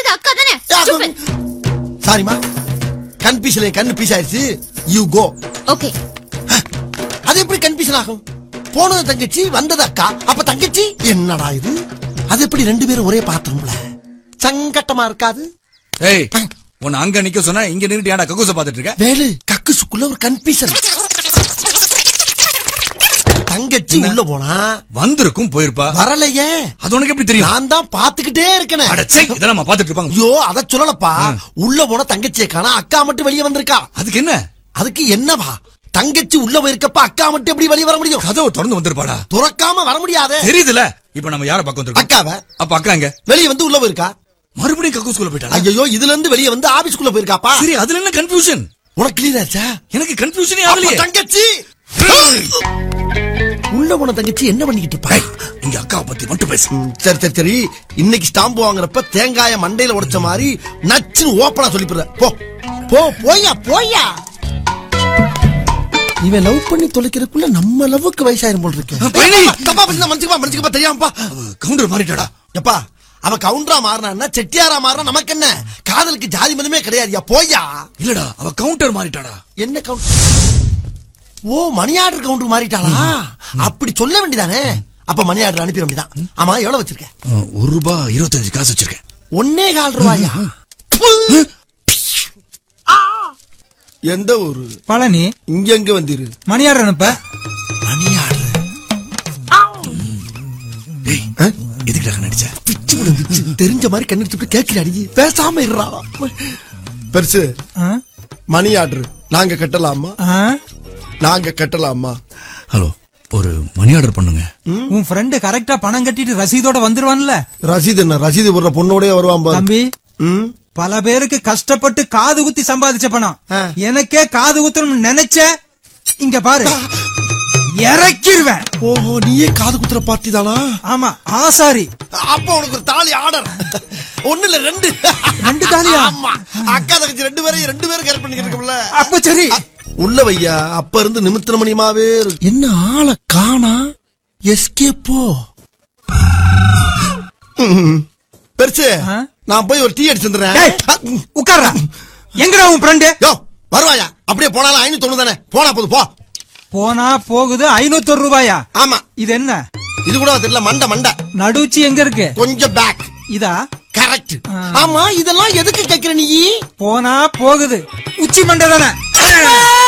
வந்தது அக்கா தானே Stupid. சாரிமா கன்ஃபியூஷன் கண்ணு பீஸ் ஆயிடுச்சு யூ கோ ஓகே அது எப்படி கன்ஃபியூஷன் ஆகும் போனது தங்கச்சி வந்தது அக்கா அப்ப தங்கச்சி என்னடா இது அது எப்படி ரெண்டு பேரும் ஒரே பாத்திரம்ல சங்கட்டமா இருக்காது ஏய் உன்னை அங்க நிக்க சொன்னா இங்க நின்னுட்டு ஏன்டா கக்கூச பாத்துட்டு இருக்க வேலு கக்குசுக்குள்ள ஒரு கன்ஃபியூஷன் தங்கச்சி உள்ள போனா வந்திருக்கும் போயிருப்பா வரலையே அது உனக்கு எப்படி தெரியும் நான் தான் பாத்துக்கிட்டே இருக்கேன் அடச்சே இதெல்லாம் நம்ம பாத்துட்டு இருப்பாங்க ஐயோ அத சொல்லலப்பா உள்ள போன தங்கச்சியை காணா அக்கா மட்டும் வெளியே வந்திருக்கா அதுக்கு என்ன அதுக்கு என்னவா தங்கச்சி உள்ள போயிருக்கப்ப அக்கா மட்டும் எப்படி வெளியே வர முடியும் கதவை திறந்து வந்திருப்பாடா துறக்காம வர முடியாதே தெரியுதுல இப்ப நம்ம யார பக்கம் வந்திருக்கோம் அக்காவ அப்ப அக்கா எங்க வெளியே வந்து உள்ள போயிருக்கா மறுபடியும் கக்கூஸ்குள்ள போயிட்டாளா ஐயோ இதுல இருந்து வெளியே வந்து ஆபீஸ்க்குள்ள போயிருக்காப்பா சரி அதுல என்ன கன்ஃபியூஷன் உனக்கு கிளியர் ஆச்சா எனக்கு கன்ஃபியூஷனே அப்ப ஆகலையே தங்கச்சி உள்ள போன தங்கச்சி என்ன பண்ணிக்கிட்டு இருப்பா ஏய், இங்க அக்காவை பத்தி மட்டும் பேசு ம், சரி சரி சரி இன்னைக்கு ஸ்டாம்பு வாங்குறப்ப தேங்காய மண்டையில உடைச்ச மாதிரி நச்சுன்னு ஓப்பனா சொல்லிப்புற போ போ போயா போயா இவன் லவ் பண்ணி தொலைக்கிறதுக்குள்ள நம்ம லவ்வுக்கு வயசாயிரும் போல் இருக்கு பழனி! தப்பா பேசினா மனுச்சுக்கப்பா மனுச்சுக்கப்பா தெரியாமப்பா கவுண்டர் மாறிட்டாடா எப்பா அவ கவுண்டரா மாறினா செட்டியாரா மாறினா நமக்கு என்ன காதலுக்கு ஜாதி மதமே கிடையாதுயா போயா இல்லடா அவ கவுண்டர் மாறிட்டாடா என்ன counter oh money order counter மாறிட்டாளா அப்படி சொல்ல வேண்டியதானே அப்ப மணி ஆர்டர் அனுப்பிட வேண்டியதான் ஆமா எவ்வளவு வச்சிருக்க அஹ், ஒரு ரூபாய் இருபத்தஞ்சு காசு வச்சிருக்கேன் ஒன்னே கால் ரூபாயா எந்த ஊரு பழனி இங்க எங்க வந்திரு மணியார் அனுப்ப மணி ஆர்டர் ஏய் எதுக்குடா நடிச்ச தெரிஞ்ச மாதிரி கண்ணடிச்சு கேட்கிறாடி பேசாம இருறா பெருசு ஆ? மணி ஆர்டர் நாங்க கட்டலாமா ஆ? நாங்க கட்டலாமா ஹலோ ஒரு மணி ஆர்டர் பண்ணுங்க உன் ஃப்ரெண்டு கரெக்டா பணம் கட்டிட்டு ரசீதோட வந்துருவான்ல ரசீது என்ன ரசீது போடுற பொண்ணோடய வருவான் பாரு தம்பி ம் பல பேருக்கு கஷ்டப்பட்டு காது குத்தி சம்பாதிச்ச பணம் ஆ. எனக்கே காது குத்தணும்னு நினைச்ச இங்க பாரு இறக்கிருவேன் ஓஹோ நீயே காது குத்துற பார்ட்டி தானா ஆமா ஆசாரி அப்ப உனக்கு ஒரு தாலி ஆர்டர் ஒண்ணு இல்ல ரெண்டு ரெண்டு தாலியா? ஆமா அக்கா தங்கச்சி ரெண்டு பேரையும் ரெண்டு பேரும் கரெக்ட் பண்ணிக்கிறோம்ல அப்ப சரி உள்ள வையா அப்ப இருந்து நிமித்திர மணியமாவே இருக்கு. என்ன ஆளை காணா எஸ்கே போ ம். பெருசு ஆ? நான் போய் ஒரு டீ அடிச்சு வந்துடுறேன் டேய், உட்கார்றா எங்கடா உன் ஃப்ரெண்டு யோ வருவாயா அப்படியே போனாலும் ஐநூத்தி தொண்ணூறு தானே போனா போது போ போனா போகுது ஐநூத்தி ரூபாயா ஆமா இது என்ன இது கூட தெரியல மண்டை மண்டை நடுச்சி எங்க இருக்கு கொஞ்சம் பேக் இதா கரெக்ட் ஆ. ஆமா இதெல்லாம் எதுக்கு கேக்குற நீ போனா போகுது உச்சி மண்டை தானே